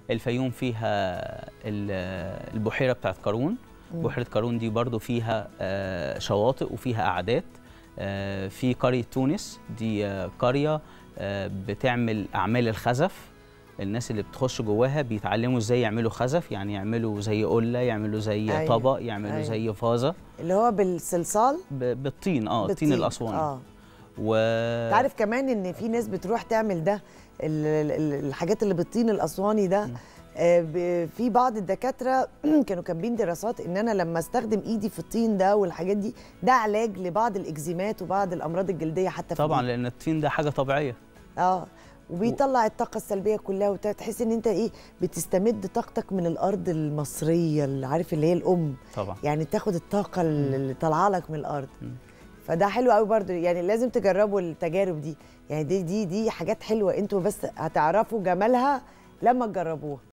الفيوم فيها ال- البحيره بتاعت قارون بحيره قارون دي برضو فيها آه، شواطئ وفيها قعدات آه، في قريه تونس دي آه، قريه آه، بتعمل اعمال الخزف الناس اللي بتخش جواها بيتعلموا ازاي يعملوا خزف يعني يعملوا زي قله يعملوا زي أيوة، طبق يعملوا أيوة. زي فازه اللي هو بالصلصال ب- بالطين اه بالطين. الطين الاسواني اه و تعرف كمان ان في ناس بتروح تعمل ده ال- ال- الحاجات اللي بالطين الاسواني ده آه، ب- في بعض الدكاتره كانوا كاتبين دراسات ان انا لما استخدم ايدي في الطين ده والحاجات دي ده علاج لبعض الاكزيمات وبعض الامراض الجلديه حتى في طبعا الإيد. لان الطين ده حاجه طبيعيه اه وبيطلع الطاقه السلبيه كلها وتحس ان انت ايه بتستمد طاقتك من الارض المصريه اللي عارف اللي هي الام طبعا يعني تاخد الطاقه اللي طالعه لك من الارض مم. فده حلو قوي برضو يعني لازم تجربوا التجارب دي يعني دي دي دي حاجات حلوه انتوا بس هتعرفوا جمالها لما تجربوها